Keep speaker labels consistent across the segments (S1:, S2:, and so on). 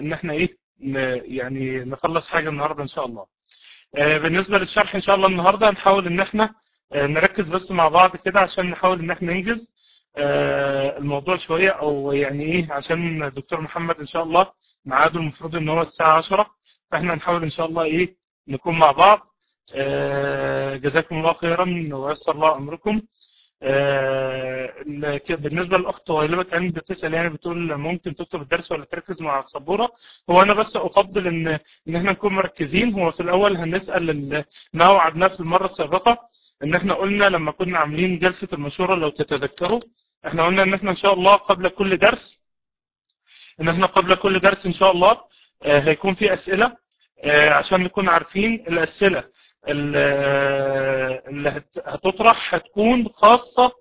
S1: ان احنا ايه ن- يعني نخلص حاجه النهارده ان شاء الله آه، بالنسبه للشرح ان شاء الله النهارده هنحاول ان احنا آه، نركز بس مع بعض كده عشان نحاول ان احنا ننجز آه، الموضوع شويه او يعني ايه عشان الدكتور محمد ان شاء الله ميعاده المفروض ان هو الساعه 10 فاحنا هنحاول ان شاء الله ايه نكون مع بعض آه، جزاكم الله خيرا ويسر الله امركم آه، ال- ك- بالنسبه للاخت وهيلبة كانت بتسال يعني بتقول ممكن تكتب الدرس ولا تركز مع السبوره هو انا بس افضل ان ان احنا نكون مركزين هو في الاول هنسال ال- ما وعدناه في المره السابقه ان احنا قلنا لما كنا عاملين جلسه المشوره لو تتذكروا احنا قلنا ان احنا ان شاء الله قبل كل درس ان احنا قبل كل درس ان شاء الله آه، هيكون في اسئله آه، عشان نكون عارفين الاسئله ال- آه، اللي هت- هتطرح هتكون خاصه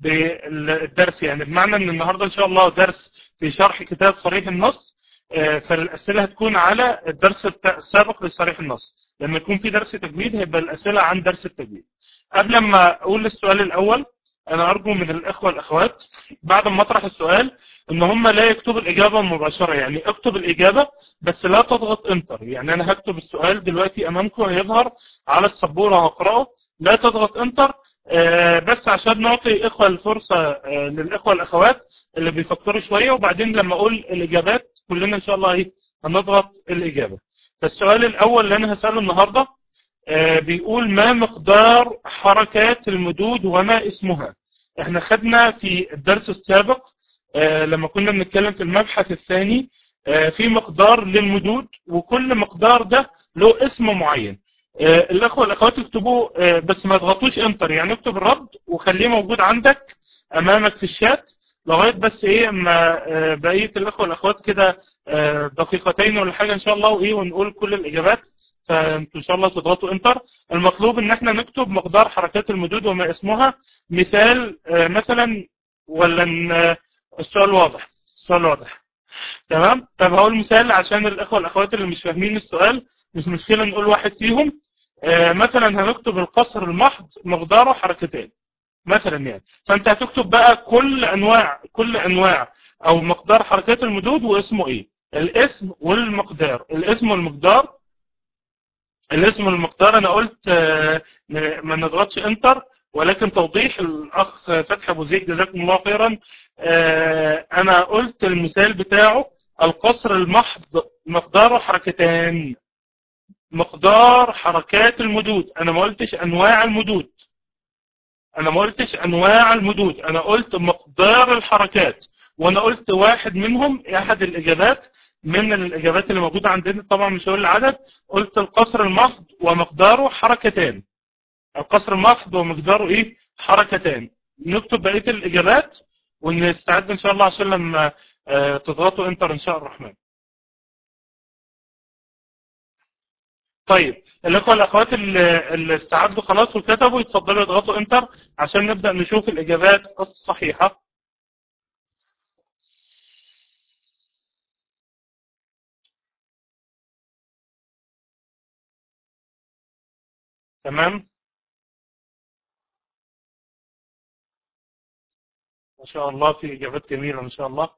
S1: بالدرس يعني بمعنى ان النهارده ان شاء الله درس في شرح كتاب صريح النص آه، فالاسئله هتكون على الدرس الت- السابق لصريح النص لما يكون في درس تجويد هيبقى الاسئله عن درس التجويد قبل ما اقول السؤال الاول انا ارجو من الاخوه والاخوات بعد ما اطرح السؤال ان هم لا يكتبوا الاجابه مباشره يعني اكتب الاجابه بس لا تضغط انتر يعني انا هكتب السؤال دلوقتي امامكم هيظهر على السبوره هقراه لا تضغط انتر آه، بس عشان نعطي اخوه الفرصه آه، للاخوه الاخوات اللي بيفكروا شويه وبعدين لما اقول الاجابات كلنا ان شاء الله ايه هنضغط الاجابه فالسؤال الاول اللي انا هساله النهارده آه، بيقول ما مقدار حركات المدود وما اسمها احنا خدنا في الدرس السابق آه، لما كنا بنتكلم في المبحث الثاني آه، في مقدار للمدود وكل مقدار ده له اسم معين آه، الاخوه والاخوات يكتبوه آه، بس ما تضغطوش انتر يعني اكتب الرد وخليه موجود عندك امامك في الشات لغايه بس ايه اما آه، بقيه الاخوه والاخوات كده آه، دقيقتين ولا حاجه ان شاء الله وايه ونقول كل الاجابات فانتوا ان شاء الله تضغطوا انتر المطلوب ان احنا نكتب مقدار حركات المدود وما اسمها مثال آه، مثلا ولا ان آه، السؤال واضح السؤال واضح تمام طب هقول مثال عشان الاخوه والاخوات اللي مش فاهمين السؤال مش مشكله نقول واحد فيهم آه، مثلا هنكتب القصر المحض مقداره حركتين مثلا يعني فانت هتكتب بقى كل انواع كل انواع او مقدار حركات المدود واسمه ايه الاسم والمقدار الاسم والمقدار الاسم والمقدار انا قلت آه، ما نضغطش انتر ولكن توضيح الاخ فتحي ابو زيد جزاكم الله خيرا آه، انا قلت المثال بتاعه القصر المحض مقداره حركتان مقدار حركات المدود انا ما قلتش انواع المدود انا ما قلتش انواع المدود انا قلت مقدار الحركات وانا قلت واحد منهم احد الاجابات من الاجابات اللي موجوده عندنا طبعا مش هقول العدد قلت القصر المحض ومقداره حركتان القصر المحض ومقداره ايه حركتان نكتب بقيه الاجابات ونستعد ان شاء الله عشان لما آه، تضغطوا انتر ان شاء الرحمن طيب الاخوه الاخوات اللي اللي استعدوا خلاص وكتبوا يتفضلوا يضغطوا انتر عشان نبدا نشوف الاجابات الصحيحه تمام ما شاء الله في اجابات جميله ما شاء الله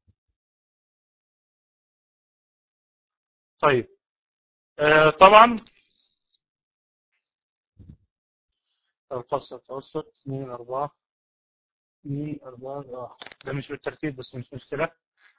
S1: طيب آه طبعا القصر التوسط 2 4 2 4 آه. ده مش بالترتيب بس مش مشكله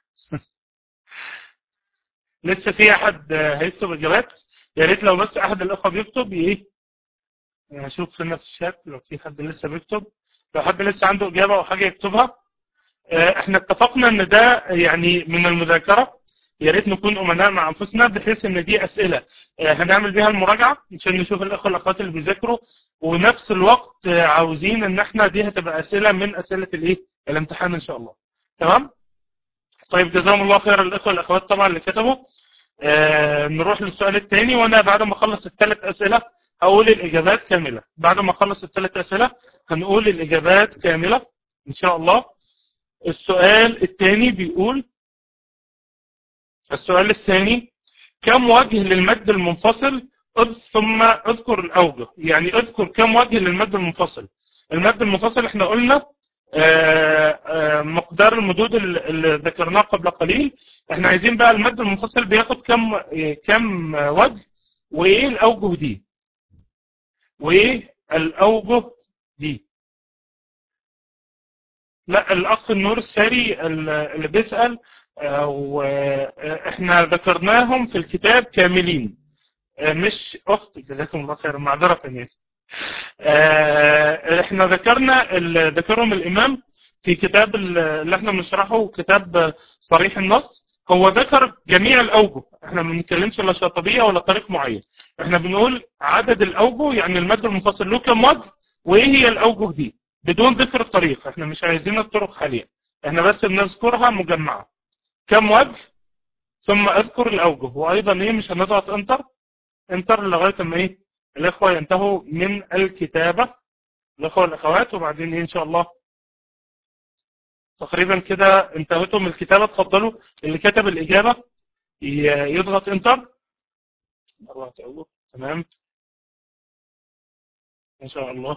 S1: لسه في احد آه، هيكتب اجابات يا ريت لو بس احد الاخوه بيكتب ايه يعني اشوف هنا في الشات لو في حد لسه بيكتب لو حد لسه عنده اجابه او حاجه يكتبها آه، احنا اتفقنا ان ده يعني من المذاكره يا ريت نكون امناء مع انفسنا بحيث ان دي اسئله آه، هنعمل بيها المراجعه عشان نشوف الاخوه والاخوات اللي بيذاكروا ونفس الوقت آه، عاوزين ان احنا دي هتبقى اسئله من اسئله الايه الامتحان ان شاء الله تمام طيب جزاهم الله خير الاخوه والاخوات طبعا اللي كتبوا آه نروح للسؤال الثاني وانا بعد ما اخلص الثلاث اسئله هقول الاجابات كامله بعد ما اخلص الثلاث اسئله هنقول الاجابات كامله ان شاء الله السؤال الثاني بيقول السؤال الثاني كم وجه للمد المنفصل أذ- ثم اذكر الاوجه يعني اذكر كم وجه للمد المنفصل المد المنفصل احنا قلنا مقدار المدود اللي ذكرناه قبل قليل احنا عايزين بقى المد المنفصل بياخد كم كم وجه وايه الاوجه دي وايه الاوجه دي لا الاخ النور الساري اللي بيسال واحنا ذكرناهم في الكتاب كاملين مش اخت جزاكم الله خير معذره يعني احنا ذكرنا اللي ذكرهم الامام في كتاب اللي احنا بنشرحه كتاب صريح النص هو ذكر جميع الاوجه احنا ما بنتكلمش لا شاطبيه ولا طريق معين احنا بنقول عدد الاوجه يعني المد المنفصل له كم وجه وايه هي الاوجه دي بدون ذكر الطريق احنا مش عايزين الطرق حاليا احنا بس بنذكرها مجمعه كم وجه ثم اذكر الاوجه وايضا ايه مش هنضغط انتر انتر لغايه ما ايه الاخوه ينتهوا من الكتابه الاخوه والاخوات وبعدين ايه ان شاء الله تقريبا كده انتهيتوا من الكتابه اتفضلوا اللي كتب الاجابه يضغط انتر تمام ان شاء الله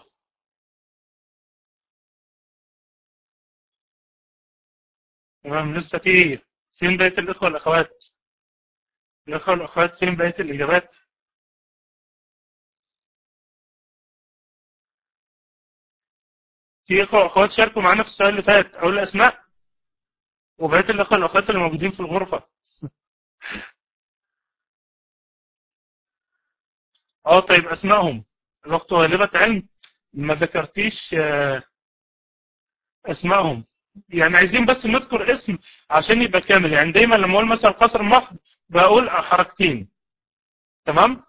S1: تمام لسه في فين بقيه الاخوه والاخوات الاخوه والاخوات فين بقيه الاجابات في اخوه واخوات شاركوا معانا في السؤال اللي فات اقول الاسماء وبقيه الاخوه والاخوات اللي موجودين في الغرفه اه طيب اسمائهم الاخت غالبة علم ما ذكرتيش اسمائهم يعني عايزين بس نذكر اسم عشان يبقى كامل يعني دايما لما اقول مثلا قصر محض بقول حركتين تمام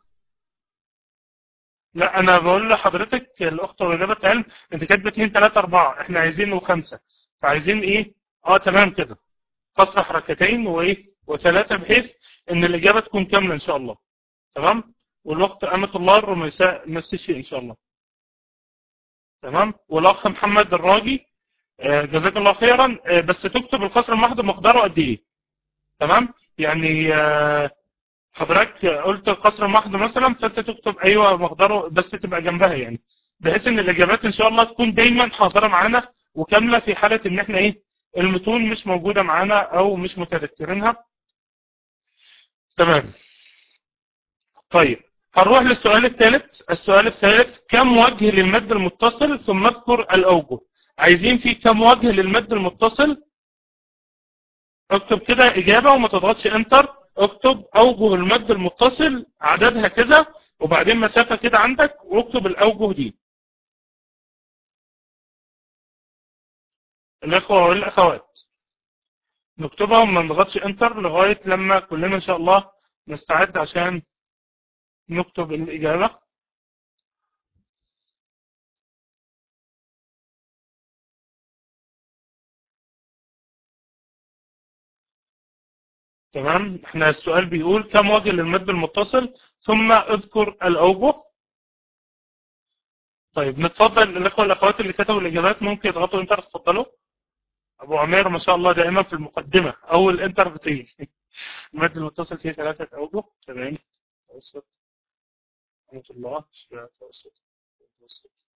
S1: لا انا بقول لحضرتك الاخت غالبة علم انت كاتبه 2 3 4 احنا عايزينه خمسه فعايزين ايه اه تمام كده قصر حركتين وايه وثلاثه بحيث ان الاجابه تكون كامله ان شاء الله تمام والاخت امه الله الرميساء نفس الشيء ان شاء الله تمام والاخ محمد الراجي جزاك الله خيرا بس تكتب القصر المحض مقداره قد ايه تمام يعني حضرتك قلت القصر المحض مثلا فانت تكتب ايوه مقداره بس تبقى جنبها يعني بحيث ان الاجابات ان شاء الله تكون دايما حاضره معانا وكامله في حاله ان احنا ايه المتون مش موجوده معانا او مش متذكرينها تمام طيب هنروح للسؤال الثالث السؤال الثالث كم وجه للمد المتصل ثم اذكر الاوجه عايزين في كم وجه للمد المتصل اكتب كده اجابه وما تضغطش انتر اكتب اوجه المد المتصل عددها كذا وبعدين مسافه كده عندك واكتب الاوجه دي الاخوه والاخوات نكتبها وما نضغطش انتر لغايه لما كلنا ان شاء الله نستعد عشان نكتب الاجابه تمام احنا السؤال بيقول كم وجه للمد المتصل ثم اذكر الاوجه طيب نتفضل الاخوه والاخوات اللي كتبوا الاجابات ممكن يضغطوا انتر اتفضلوا ابو عمير ما شاء الله دائما في المقدمه اول انتر بتيجي المد المتصل فيه ثلاثه اوجه تمام توسط رحمه الله توسط توسط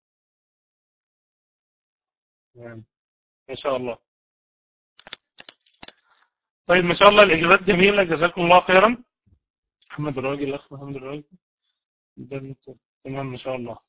S1: تمام ما شاء الله طيب ما شاء الله الإجابات جميلة جزاكم الله خيرا محمد الراجل الأخ محمد الراجل تمام ما شاء الله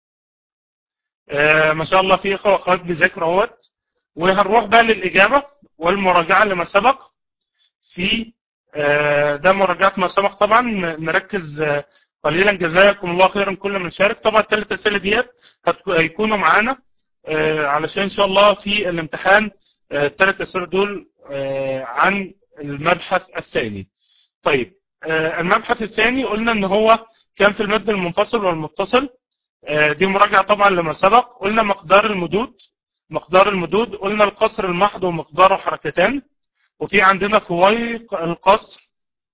S1: آه ما شاء الله في إخوة وأخوات بيذاكروا اهوت وهنروح بقى للإجابة والمراجعة لما سبق في آه ده مراجعة ما سبق طبعا نركز آه قليلا جزاكم الله خيرا كل من شارك طبعا الثلاث أسئلة ديت هيكونوا معانا آه علشان إن شاء الله في الامتحان الثلاث أسئلة دول عن المبحث الثاني طيب المبحث الثاني قلنا ان هو كان في المد المنفصل والمتصل دي مراجعة طبعا لما سبق قلنا مقدار المدود مقدار المدود قلنا القصر المحض ومقداره حركتان وفي عندنا فويق القصر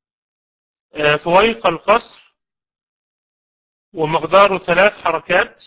S1: فويق القصر ومقداره ثلاث حركات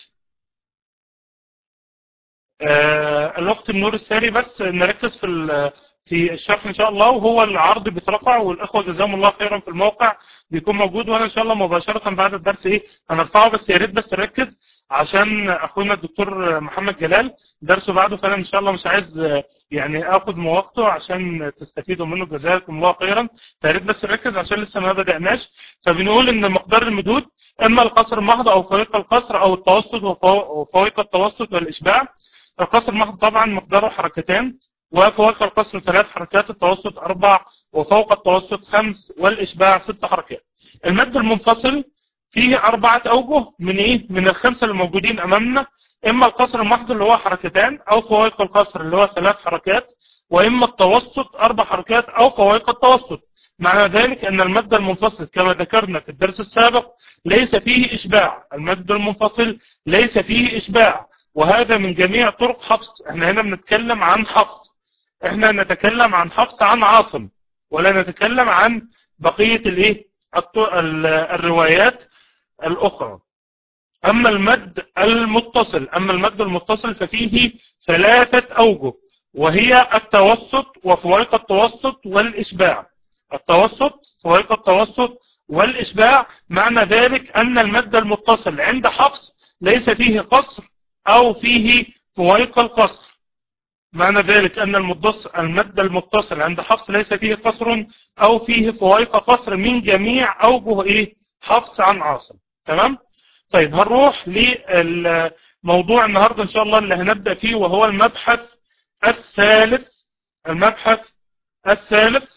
S1: آه الاخت النور الساري بس نركز في في الشرح ان شاء الله وهو العرض بيترفع والاخوه جزاهم الله خيرا في الموقع بيكون موجود وانا ان شاء الله مباشره بعد الدرس ايه هنرفعه بس يا ريت بس نركز عشان اخونا الدكتور محمد جلال درسه بعده فانا ان شاء الله مش عايز يعني اخد من وقته عشان تستفيدوا منه جزاكم الله خيرا فياريت بس نركز عشان لسه ما بدأناش فبنقول ان مقدار المدود اما القصر المحض او فويق القصر او التوسط وفويق التوسط والاشباع القصر المحض طبعا مقداره حركتان وفوق القصر ثلاث حركات التوسط أربع وفوق التوسط خمس والإشباع ست حركات المد المنفصل فيه أربعة أوجه من إيه؟ من الخمسة اللي موجودين أمامنا إما القصر المحض اللي هو حركتان أو فوائق القصر اللي هو ثلاث حركات وإما التوسط أربع حركات أو فوائق التوسط معنى ذلك أن المد المنفصل كما ذكرنا في الدرس السابق ليس فيه إشباع المد المنفصل ليس فيه إشباع وهذا من جميع طرق حفظ احنا هنا بنتكلم عن حفظ احنا نتكلم عن حفص عن عاصم ولا نتكلم عن بقية الايه الروايات الاخرى اما المد المتصل اما المد المتصل ففيه ثلاثة اوجه وهي التوسط وفوائق التوسط والاشباع التوسط فوائق التوسط والاشباع معنى ذلك ان المد المتصل عند حفص ليس فيه قصر او فيه فوائق القصر معنى ذلك أن المد المتصل عند حفص ليس فيه قصر أو فيه فوائق قصر من جميع أوجه إيه حفص عن عاصم تمام طيب هنروح للموضوع النهاردة إن شاء الله اللي هنبدأ فيه وهو المبحث الثالث المبحث الثالث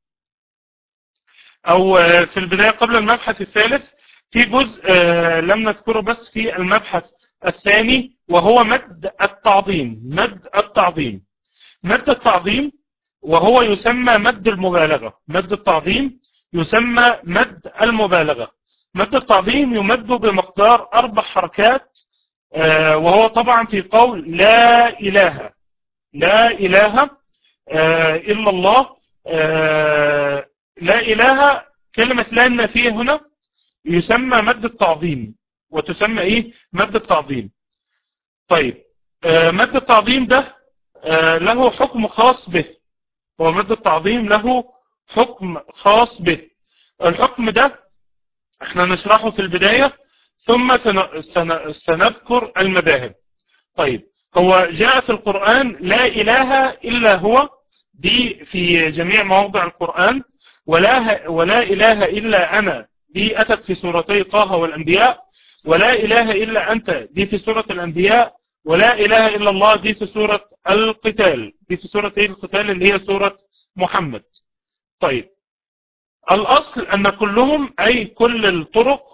S1: أو في البداية قبل المبحث الثالث في جزء لم نذكره بس في المبحث الثاني وهو مد التعظيم مد التعظيم مد التعظيم وهو يسمى مد المبالغة مد التعظيم يسمى مد المبالغة مد التعظيم يمد بمقدار أربع حركات وهو طبعا في قول لا إله لا إله إلا الله لا إله كلمة لا النافية هنا يسمى مد التعظيم وتسمى ايه مد التعظيم طيب آه مد التعظيم ده آه له حكم خاص به هو مد التعظيم له حكم خاص به الحكم ده احنا نشرحه في البداية ثم سن سن سنذكر المذاهب طيب هو جاء في القرآن لا إله إلا هو دي في جميع مواضع القرآن ولا, ولا إله إلا أنا دي أتت في سورتي طه والأنبياء ولا إله إلا أنت دي في سورة الأنبياء ولا إله إلا الله دي في سورة القتال دي في سورة إيه القتال اللي هي سورة محمد طيب الأصل أن كلهم أي كل الطرق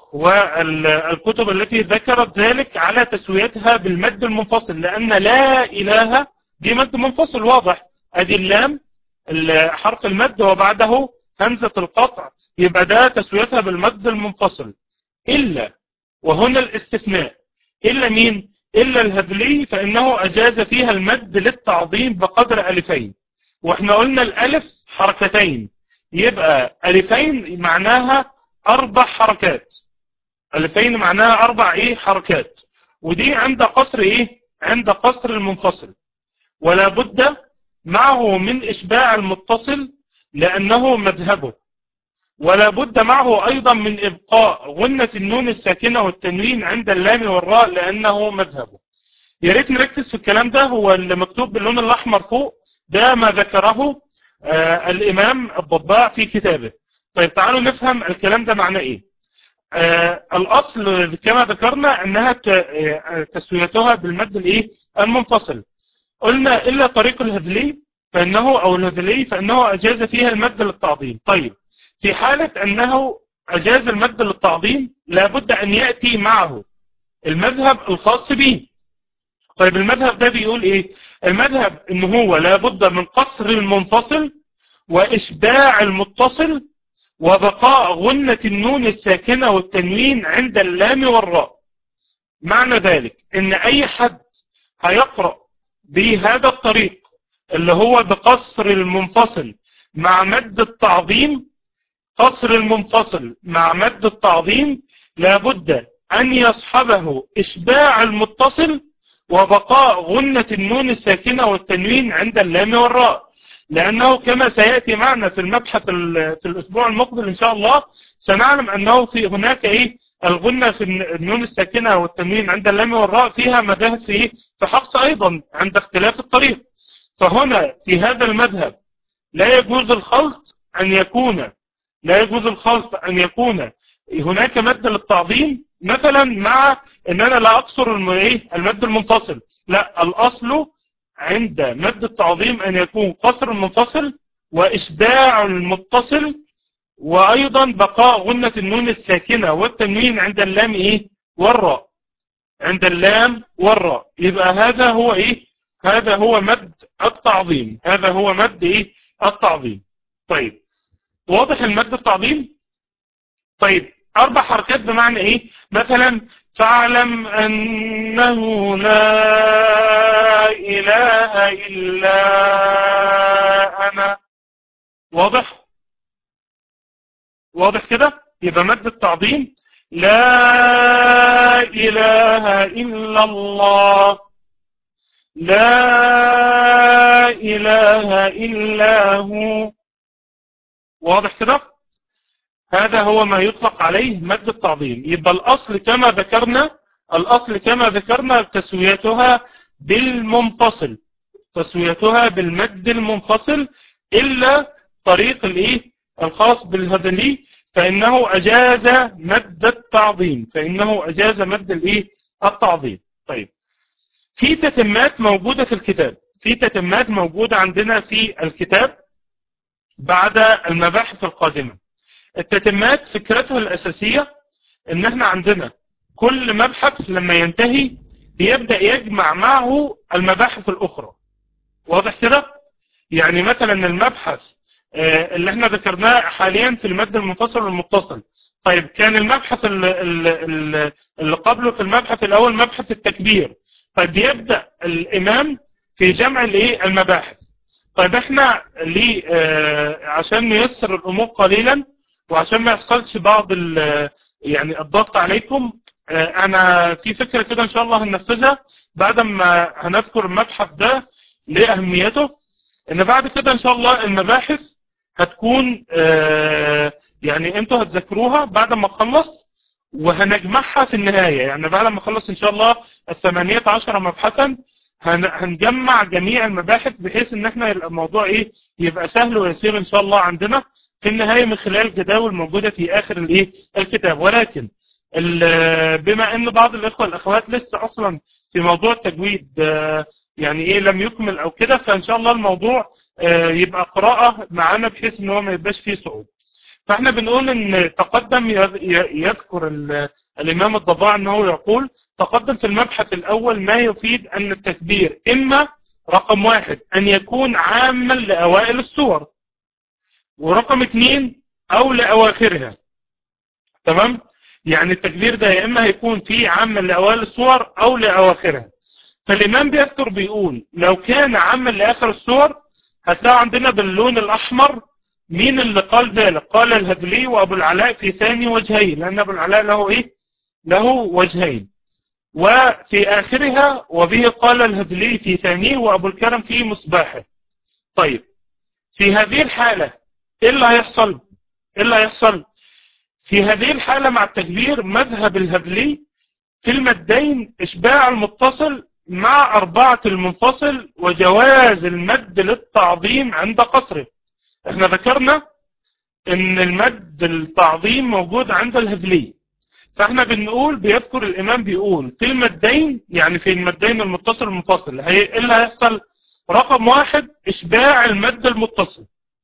S1: والكتب التي ذكرت ذلك على تسويتها بالمد المنفصل لأن لا إله دي مد منفصل واضح أدي اللام حرف المد وبعده همزة القطع يبقى ده تسويتها بالمد المنفصل إلا وهنا الاستثناء إلا مين إلا الهذلي فإنه أجاز فيها المد للتعظيم بقدر ألفين وإحنا قلنا الألف حركتين يبقى ألفين معناها أربع حركات ألفين معناها أربع إيه حركات ودي عند قصر إيه عند قصر المنفصل ولا بد معه من إشباع المتصل لأنه مذهبه ولا بد معه أيضا من إبقاء غنة النون الساكنة والتنوين عند اللام والراء لأنه مذهبه يا ريت نركز في الكلام ده هو اللي مكتوب باللون الأحمر فوق ده ما ذكره آه الإمام الضباع في كتابه طيب تعالوا نفهم الكلام ده معناه إيه آه الأصل كما ذكرنا أنها تسويتها بالمد الإيه المنفصل قلنا إلا طريق الهذلي فإنه أو الهذلي فإنه أجاز فيها المد للتعظيم طيب في حالة أنه أجاز المد للتعظيم لابد أن يأتي معه المذهب الخاص به طيب المذهب ده بيقول إيه المذهب إن هو لابد من قصر المنفصل وإشباع المتصل وبقاء غنة النون الساكنة والتنوين عند اللام والراء معنى ذلك إن أي حد هيقرأ بهذا الطريق اللي هو بقصر المنفصل مع مد التعظيم قصر المنفصل مع مد التعظيم لابد أن يصحبه إشباع المتصل وبقاء غنة النون الساكنة والتنوين عند اللام والراء لأنه كما سيأتي معنا في المبحث في الأسبوع المقبل إن شاء الله سنعلم أنه في هناك إيه الغنة في النون الساكنة والتنوين عند اللام والراء فيها مذاهب في في حفص أيضا عند اختلاف الطريق فهنا في هذا المذهب لا يجوز الخلط أن يكون لا يجوز الخلط أن يكون هناك مد للتعظيم مثلا مع ان انا لا اقصر المد المنفصل لا الاصل عند مد التعظيم ان يكون قصر المنفصل واشباع المتصل وايضا بقاء غنة النون الساكنة والتنوين عند اللام ايه والراء عند اللام والراء يبقى هذا هو ايه هذا هو مد التعظيم هذا هو مد ايه التعظيم طيب واضح المد التعظيم طيب أربع حركات بمعنى إيه مثلا فاعلم أنه لا إله إلا أنا واضح واضح كده يبقى مد التعظيم لا إله إلا الله لا إله إلا هو واضح كده هذا هو ما يطلق عليه مد التعظيم يبقى الأصل كما ذكرنا الأصل كما ذكرنا تسويتها بالمنفصل تسويتها بالمد المنفصل إلا طريق الإيه الخاص بالهدلي فإنه أجاز مد التعظيم فإنه أجاز مد الإيه التعظيم طيب في تتمات موجودة في الكتاب في تتمات موجودة عندنا في الكتاب بعد المباحث القادمة التتمات فكرتها الأساسية ان احنا عندنا كل مبحث لما ينتهي بيبدأ يجمع معه المباحث الأخرى واضح كده؟ يعني مثلا المبحث اللي احنا ذكرناه حاليا في المد المنفصل والمتصل طيب كان المبحث اللي, اللي قبله في المبحث الأول مبحث التكبير طيب بيبدأ الإمام في جمع الايه المباحث طيب احنا ليه اه عشان نيسر الأمور قليلا وعشان ما يحصلش بعض يعني الضغط عليكم اه انا في فكرة كده ان شاء الله هننفذها بعد ما هنذكر المبحث ده لأهميته ان بعد كده ان شاء الله المباحث هتكون اه يعني انتوا هتذكروها بعد ما اخلص وهنجمعها في النهاية يعني بعد ما اخلص ان شاء الله الثمانية عشر مبحثا هنجمع جميع المباحث بحيث ان احنا الموضوع ايه يبقى سهل ويسير ان شاء الله عندنا في النهاية من خلال الجداول موجودة في اخر الايه الكتاب ولكن بما ان بعض الاخوة الاخوات لسه اصلا في موضوع التجويد يعني ايه لم يكمل او كده فان شاء الله الموضوع يبقى قراءة معانا بحيث ان هو ما يبقاش فيه صعود فاحنا بنقول ان تقدم يذكر الامام الضباع انه يقول تقدم في المبحث الاول ما يفيد ان التكبير اما رقم واحد ان يكون عاما لاوائل السور ورقم اثنين او لاواخرها تمام يعني التكبير ده يا اما هيكون فيه عاما لاوائل السور او لاواخرها فالامام بيذكر بيقول لو كان عاما لاخر السور هتلاقوا عندنا باللون الاحمر مين اللي قال ذلك قال الهذلي وابو العلاء في ثاني وجهين لان ابو العلاء له ايه له وجهين وفي اخرها وبه قال الهذلي في ثانيه وابو الكرم في مصباحه طيب في هذه الحالة ايه اللي هيحصل ايه اللي هيحصل في هذه الحالة مع التكبير مذهب الهذلي في المدين اشباع المتصل مع أربعة المنفصل وجواز المد للتعظيم عند قصره احنا ذكرنا ان المد التعظيم موجود عند الهذلي فاحنا بنقول بيذكر الامام بيقول في المدين يعني في المدين المتصل المنفصل هي ايه اللي هيحصل رقم واحد اشباع المد المتصل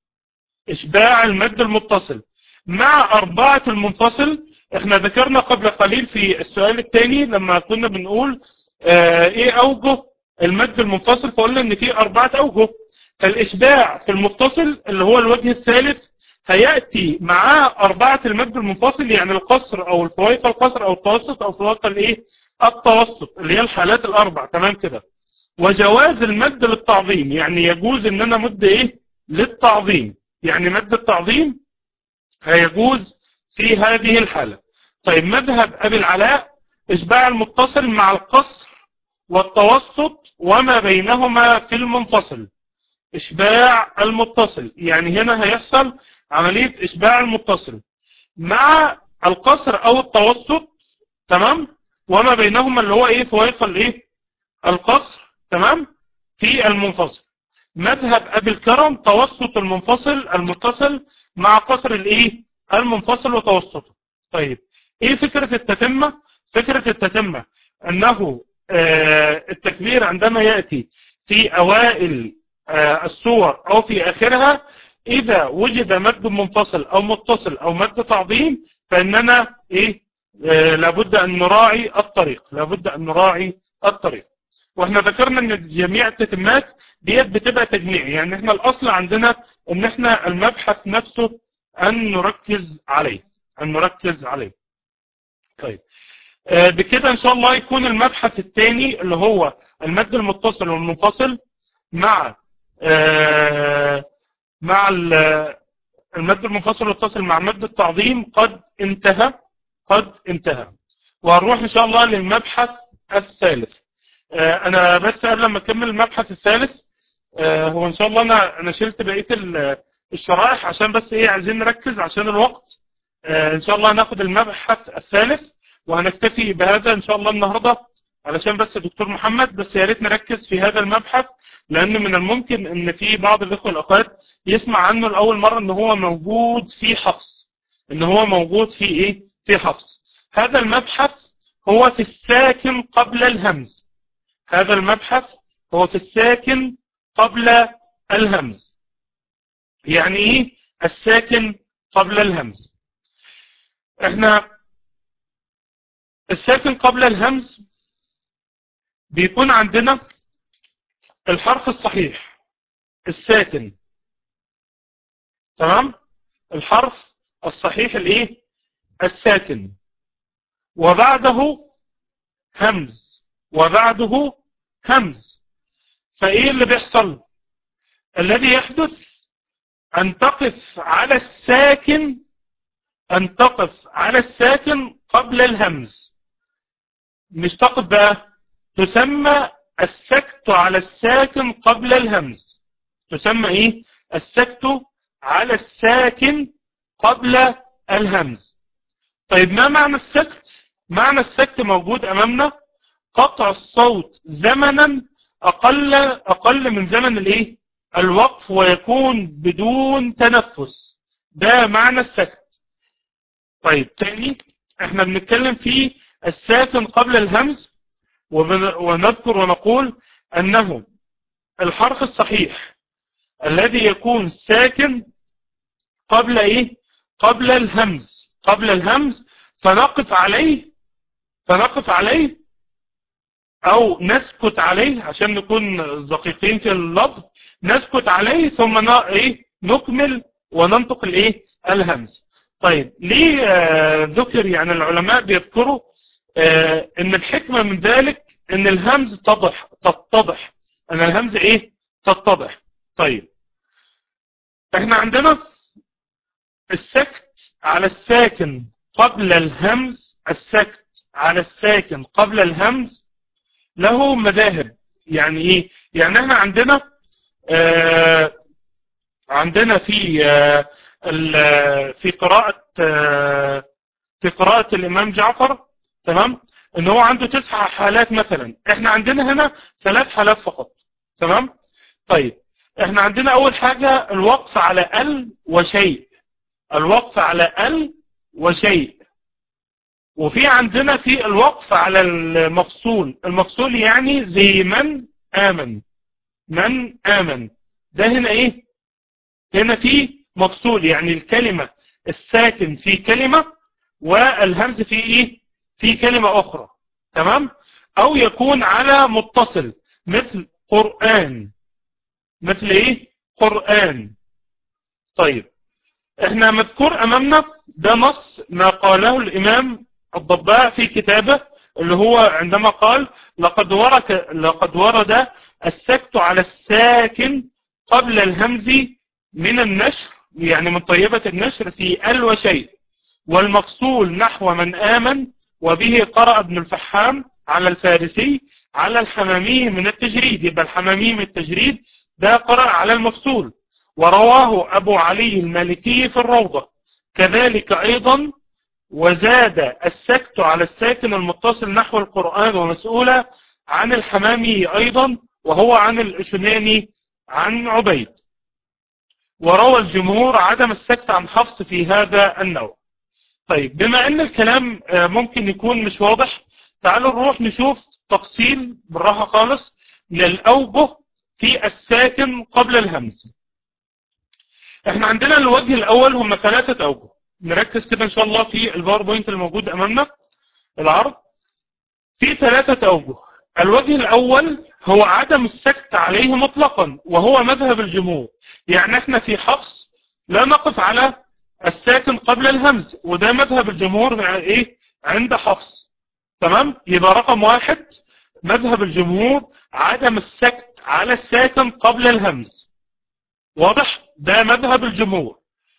S1: اشباع المد المتصل مع اربعة المنفصل احنا ذكرنا قبل قليل في السؤال الثاني لما كنا بنقول اه ايه اوجه المد المنفصل فقلنا ان في اربعة اوجه فالإشباع في المتصل اللي هو الوجه الثالث هيأتي معاه أربعة المد المنفصل يعني القصر أو الفوائق القصر أو التوسط أو فوائق الإيه التوسط اللي هي الحالات الأربع تمام كده وجواز المد للتعظيم يعني يجوز إن أنا مد إيه للتعظيم يعني مد التعظيم هيجوز في هذه الحالة طيب مذهب أبي العلاء إشباع المتصل مع القصر والتوسط وما بينهما في المنفصل إشباع المتصل يعني هنا هيحصل عملية إشباع المتصل مع القصر أو التوسط تمام وما بينهما اللي هو ايه فوائق الايه القصر تمام في المنفصل مذهب ابي الكرم توسط المنفصل المتصل مع قصر الايه المنفصل وتوسطه طيب ايه فكرة التتمة فكرة التتمة انه آه التكبير عندما يأتي في اوائل آه السور او في اخرها اذا وجد مد منفصل او متصل او مد تعظيم فاننا ايه آه لابد ان نراعي الطريق لابد ان نراعي الطريق واحنا ذكرنا ان جميع التتمات ديت بتبقى تجميع يعني احنا الاصل عندنا ان احنا المبحث نفسه ان نركز عليه ان نركز عليه طيب آه بكده ان شاء الله يكون المبحث الثاني اللي هو المد المتصل والمنفصل مع آه مع المد المنفصل والمتصل مع مد التعظيم قد انتهى قد انتهى وهنروح ان شاء الله للمبحث الثالث آه انا بس قبل ما اكمل المبحث الثالث آه هو ان شاء الله انا انا شلت بقيه الشرائح عشان بس ايه عايزين نركز عشان الوقت آه ان شاء الله هناخد المبحث الثالث وهنكتفي بهذا ان شاء الله النهارده علشان بس دكتور محمد بس يا ريت نركز في هذا المبحث لان من الممكن ان في بعض الاخوه والاخوات يسمع عنه لاول مره ان هو موجود في حفص ان هو موجود في ايه في حفص هذا المبحث هو في الساكن قبل الهمز هذا المبحث هو في الساكن قبل الهمز يعني ايه الساكن قبل الهمز احنا الساكن قبل الهمز بيكون عندنا الحرف الصحيح الساكن تمام الحرف الصحيح الايه الساكن وبعده همز وبعده همز فايه اللي بيحصل الذي يحدث ان تقف على الساكن ان تقف على الساكن قبل الهمز مش تقف بقى تسمى السكت على الساكن قبل الهمز تسمى ايه السكت على الساكن قبل الهمز طيب ما معنى السكت معنى السكت موجود امامنا قطع الصوت زمنا اقل اقل من زمن الايه الوقف ويكون بدون تنفس ده معنى السكت طيب تاني احنا بنتكلم في الساكن قبل الهمز ونذكر ونقول أنه الحرف الصحيح الذي يكون ساكن قبل إيه قبل الهمز قبل الهمز فنقف عليه فنقف عليه أو نسكت عليه عشان نكون دقيقين في اللفظ نسكت عليه ثم إيه نكمل وننطق الإيه الهمز طيب ليه آه ذكر يعني العلماء بيذكروا آه ان الحكمة من ذلك ان الهمز تضح تتضح ان الهمز ايه تتضح طيب احنا عندنا السكت على الساكن قبل الهمز السكت على الساكن قبل الهمز له مذاهب يعني ايه يعني احنا عندنا آه عندنا في آه في قراءة آه في قراءة الامام جعفر تمام ان هو عنده تسع حالات مثلا احنا عندنا هنا ثلاث حالات فقط تمام طيب احنا عندنا اول حاجة الوقف على ال وشيء الوقف على ال وشيء وفي عندنا في الوقف على المفصول المفصول يعني زي من آمن من آمن ده هنا ايه هنا في مفصول يعني الكلمة الساكن في كلمة والهمز في ايه في كلمة أخرى تمام أو يكون على متصل مثل قرآن مثل إيه قرآن طيب احنا مذكور أمامنا ده نص ما قاله الإمام الضباع في كتابه اللي هو عندما قال لقد ورد, لقد ورد السكت على الساكن قبل الهمز من النشر يعني من طيبة النشر في ال وشيء والمفصول نحو من آمن وبه قرأ ابن الفحام على الفارسي على الحمامي من التجريد يبقى الحمامي من التجريد ده قرأ على المفصول ورواه أبو علي المالكي في الروضة كذلك أيضا وزاد السكت على الساكن المتصل نحو القرآن ومسؤولة عن الحمامي أيضا وهو عن الأشناني عن عبيد وروى الجمهور عدم السكت عن حفص في هذا النوع طيب بما ان الكلام ممكن يكون مش واضح تعالوا نروح نشوف تفصيل بالراحة خالص للأوجه في الساكن قبل الهمز احنا عندنا الوجه الأول هم ثلاثة أوجه نركز كده إن شاء الله في الباوربوينت الموجود أمامنا العرض في ثلاثة أوجه الوجه الأول هو عدم السكت عليه مطلقا وهو مذهب الجمهور يعني احنا في حفص لا نقف على الساكن قبل الهمز وده مذهب الجمهور ايه عند حفص تمام يبقى رقم واحد مذهب الجمهور عدم السكت على الساكن قبل الهمز واضح ده مذهب الجمهور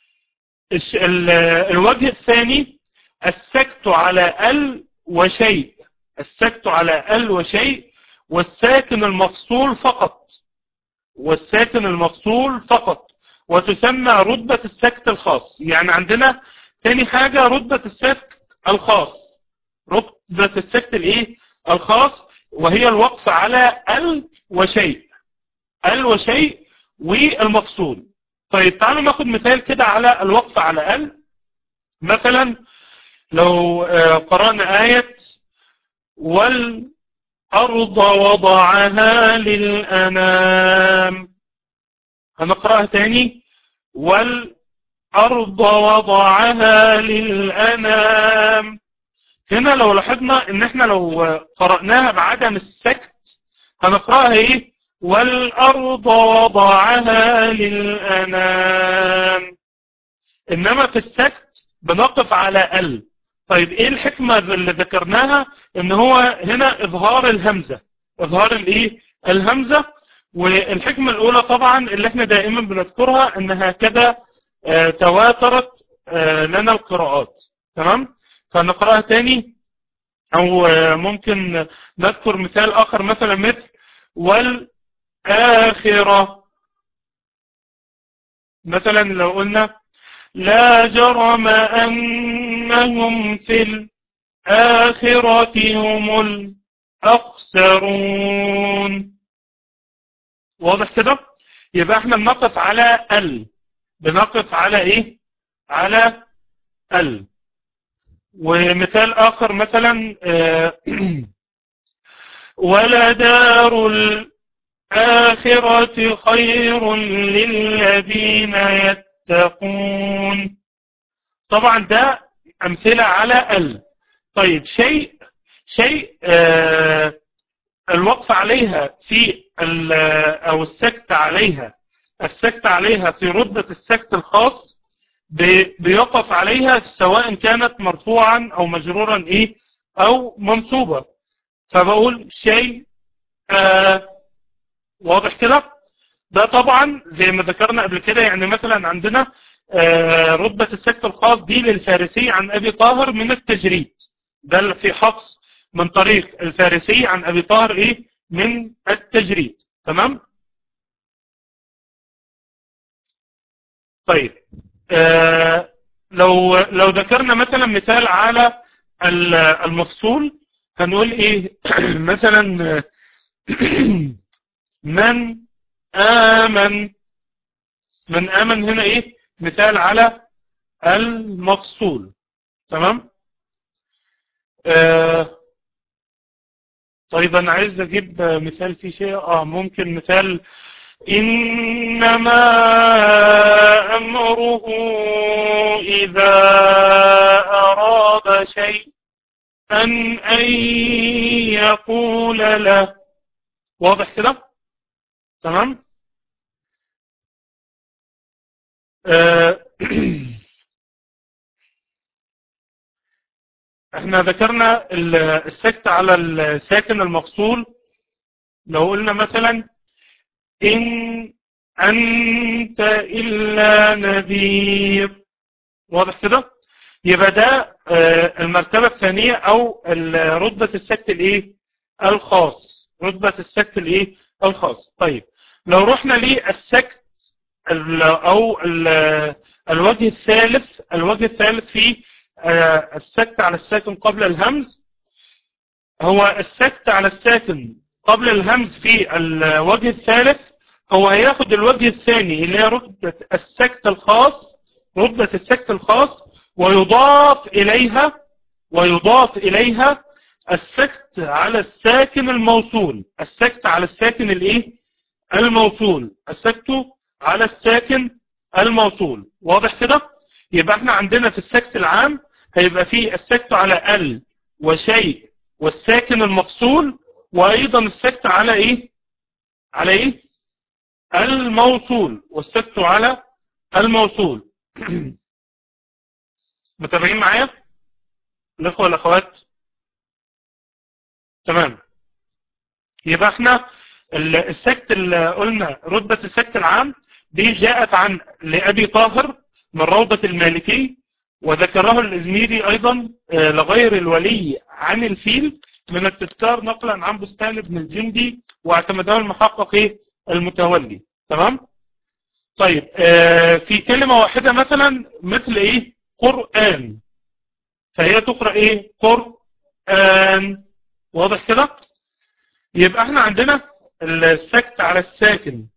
S1: الوجه الثاني السكت على ال وشيء السكت على ال وشيء والساكن المفصول فقط والساكن المفصول فقط وتسمى رتبة السكت الخاص يعني عندنا ثاني حاجة رتبة السكت الخاص رتبة السكت الايه الخاص وهي الوقف على ال وشيء ال وشيء والمفصول طيب تعالوا ناخد مثال كده على الوقف على ال مثلا لو قرأنا آية والأرض وضعها للأنام هنقرأها تاني والأرض وضعها للأنام هنا لو لاحظنا ان احنا لو قرأناها بعدم السكت هنقرأها ايه والأرض وضعها للأنام إنما في السكت بنقف على ال طيب ايه الحكمة اللي ذكرناها ان هو هنا اظهار الهمزة اظهار الايه الهمزة والحكمة الاولى طبعا اللي احنا دائما بنذكرها ان هكذا آه تواترت آه لنا القراءات تمام فنقرأها تاني او آه ممكن نذكر مثال اخر مثلا مثل والآخرة مثلا لو قلنا لا جرم أنهم في الآخرة هم الأخسرون واضح كده يبقى احنا بنقف على ال بنقف على ايه على ال ومثال آخر مثلا ولدار الآخرة خير للذين يتقون طبعا ده أمثلة على ال طيب شيء شيء آه الوقف عليها في أو السكت عليها السكت عليها في رتبة السكت الخاص بيقف عليها سواء كانت مرفوعا أو مجرورا إيه أو منصوبة فبقول شيء آه واضح كده ده طبعا زي ما ذكرنا قبل كده يعني مثلا عندنا آه رتبة السكت الخاص دي للفارسي عن أبي طاهر من التجريد ده في حفص من طريق الفارسي عن أبي طاهر إيه من التجريد تمام طيب آه لو لو ذكرنا مثلا مثال على المفصول هنقول ايه مثلا من آمن من آمن هنا ايه مثال على المفصول تمام آه طيب انا عايز اجيب مثال في شيء اه ممكن مثال انما امره اذا اراد شيء أن أن يقول له واضح كده تمام آه احنا ذكرنا السكت على الساكن المفصول لو قلنا مثلا إن أنت إلا نذير واضح كده يبقى ده المرتبة الثانية أو رتبة السكت الإيه الخاص رتبة السكت الإيه الخاص طيب لو رحنا للسكت أو الوجه الثالث الوجه الثالث في آه، السكت على الساكن قبل الهمز هو السكت على الساكن قبل الهمز في الوجه الثالث هو هياخد الوجه الثاني اللي هي رتبة السكت الخاص رتبة السكت الخاص ويضاف إليها ويضاف إليها السكت على الساكن الموصول السكت على الساكن الايه الموصول السكت على الساكن الموصول واضح كده يبقى احنا عندنا في السكت العام هيبقى فيه السكت على ال وشيء والساكن المفصول وايضا السكت على ايه على ايه الموصول والسكت على الموصول متابعين معايا الاخوه والاخوات تمام يبقى احنا ال- السكت اللي قلنا رتبة السكت العام دي جاءت عن لأبي طاهر من روضة المالكي وذكره الإزميري أيضا آه، لغير الولي عن الفيل من التذكار نقلا عن بستان ابن الجندي واعتمده المحقق إيه؟ المتولي تمام طيب آه، في كلمة واحدة مثلا مثل ايه قرآن فهي تقرأ ايه قرآن واضح كده يبقى احنا عندنا السكت على الساكن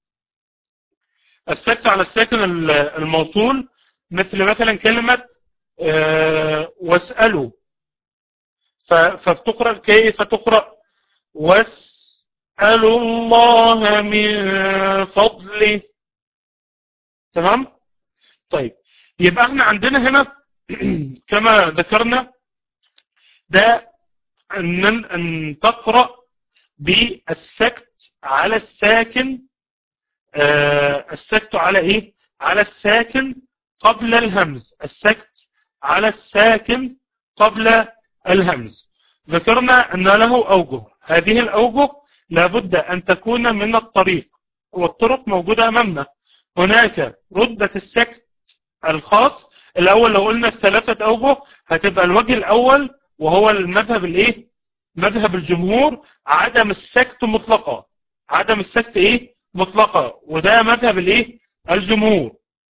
S1: السكت على الساكن ال- الموصول مثل مثلا كلمة آه، واسألوا ف- فبتقرأ كيف تقرأ واسألوا الله من فضله تمام طيب يبقى احنا عندنا هنا كما ذكرنا ده ان ان تقرأ بالسكت على الساكن آه السكت على ايه على الساكن قبل الهمز السكت على الساكن قبل الهمز ذكرنا ان له اوجه هذه الاوجه لابد ان تكون من الطريق والطرق موجودة امامنا هناك ردة السكت الخاص الاول لو قلنا الثلاثة اوجه هتبقى الوجه الاول وهو المذهب الايه مذهب الجمهور عدم السكت مطلقا عدم السكت ايه مطلقا وده مذهب الايه الجمهور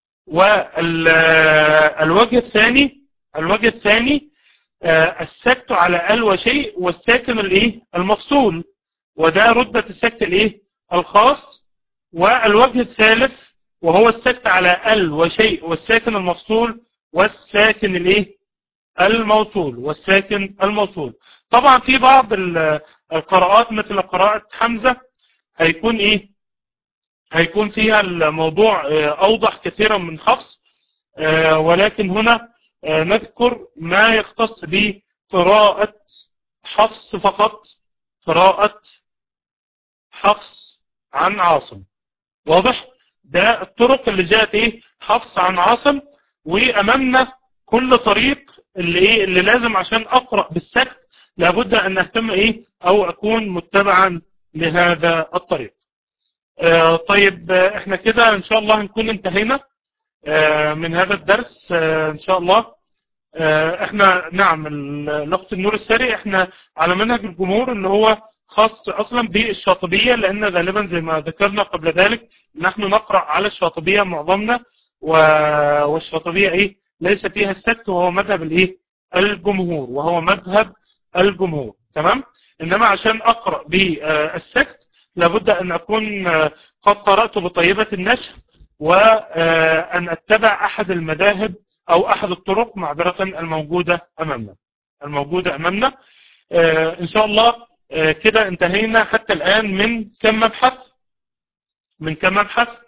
S1: والوجه الثاني الوجه الثاني آه، السكت على ال وشيء والساكن الايه المفصول وده رتبة السكت الايه الخاص والوجه الثالث وهو السكت على ال وشيء والساكن المفصول والساكن الايه الموصول والساكن الموصول طبعا في بعض ال- القراءات مثل قراءة حمزة هيكون ايه هيكون فيها الموضوع آه، اوضح كثيرا من حفص آه، ولكن هنا آه، نذكر ما يختص بقراءة حفص فقط قراءة حفص عن عاصم واضح ده الطرق اللي جاءت ايه حفص عن عاصم وامامنا كل طريق اللي ايه اللي لازم عشان اقرا بالسكت لابد ان اهتم ايه او اكون متبعا لهذا الطريق آه طيب آه، احنا كده ان شاء الله هنكون انتهينا آه من هذا الدرس آه ان شاء الله آه، احنا نعم ال- الاخت النور السري احنا على منهج الجمهور اللي هو خاص اصلا بالشاطبيه لان غالبا زي ما ذكرنا قبل ذلك نحن نقرا على الشاطبيه معظمنا و- والشاطبيه ايه ليس فيها السكت وهو مذهب الايه الجمهور وهو مذهب الجمهور تمام انما عشان اقرا بالسكت لابد ان اكون آه، قد قرات بطيبه النشر وان اتبع احد المذاهب او احد الطرق معذره الموجوده امامنا الموجوده امامنا آه، ان شاء الله آه، كده انتهينا حتى الان من كم مبحث من كم مبحث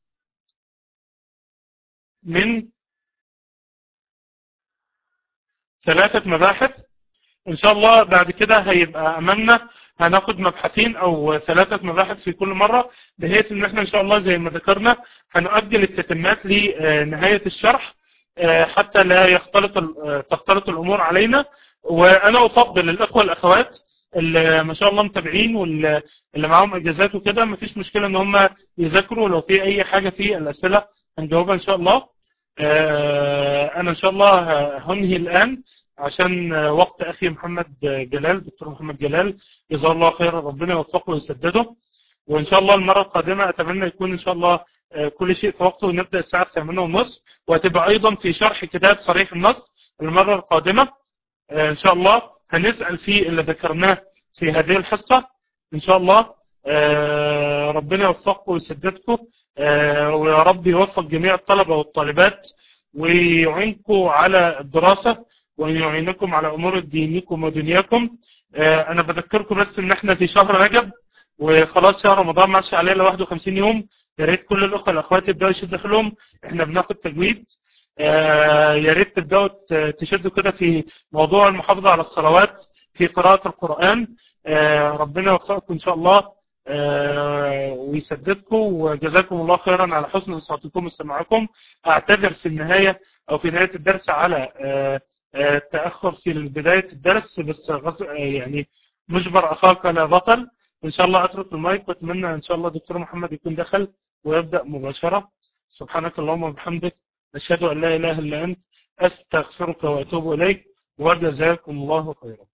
S1: من ثلاثة مباحث ان شاء الله بعد كده هيبقى امامنا هناخد مبحثين او ثلاثة مباحث في كل مرة بحيث ان احنا ان شاء الله زي ما ذكرنا هنؤجل التتمات لنهاية الشرح آه، حتى لا يختلط ال- آه، تختلط الامور علينا وانا افضل الاخوة الاخوات اللي ما شاء الله متابعين واللي اللي معاهم اجازات وكده مفيش مشكلة ان هم يذاكروا لو في اي حاجة في الاسئلة هنجاوبها ان شاء الله آه، انا ان شاء الله هنهي الان عشان وقت اخي محمد جلال دكتور محمد جلال جزاه الله خيرا ربنا يوفقه ويسدده وان شاء الله المره القادمه اتمنى يكون ان شاء الله آه، كل شيء في وقته ونبدا الساعه 8 ونص وهتبقى ايضا في شرح كتاب صريح النص المره القادمه آه، ان شاء الله هنسال فيه اللي ذكرناه في هذه الحصه ان شاء الله آه، ربنا يوفقكم ويسددكم آه، ويا رب يوفق جميع الطلبه والطالبات ويعينكم على الدراسه ويعينكم على امور دينكم ودنياكم آه، انا بذكركم بس ان احنا في شهر رجب وخلاص شهر رمضان ماشي عليه ل 51 يوم يا ريت كل الاخوه والاخوات يبداوا يشدوا حيلهم احنا بناخد تجويد آه، يا ريت تبداوا ت- تشدوا كده في موضوع المحافظه على الصلوات في قراءه القران آه، ربنا يوفقكم ان شاء الله آه، ويسددكم وجزاكم الله خيرا على حسن انصاتكم واستماعكم اعتذر في النهايه او في نهايه الدرس على آه، آه، التاخر في بدايه الدرس بس غص- آه، يعني مجبر اخاك لا بطل ان شاء الله اترك المايك واتمنى ان شاء الله دكتور محمد يكون دخل ويبدا مباشره سبحانك اللهم وبحمدك اشهد ان لا اله الا انت استغفرك واتوب اليك وجزاكم الله خيرا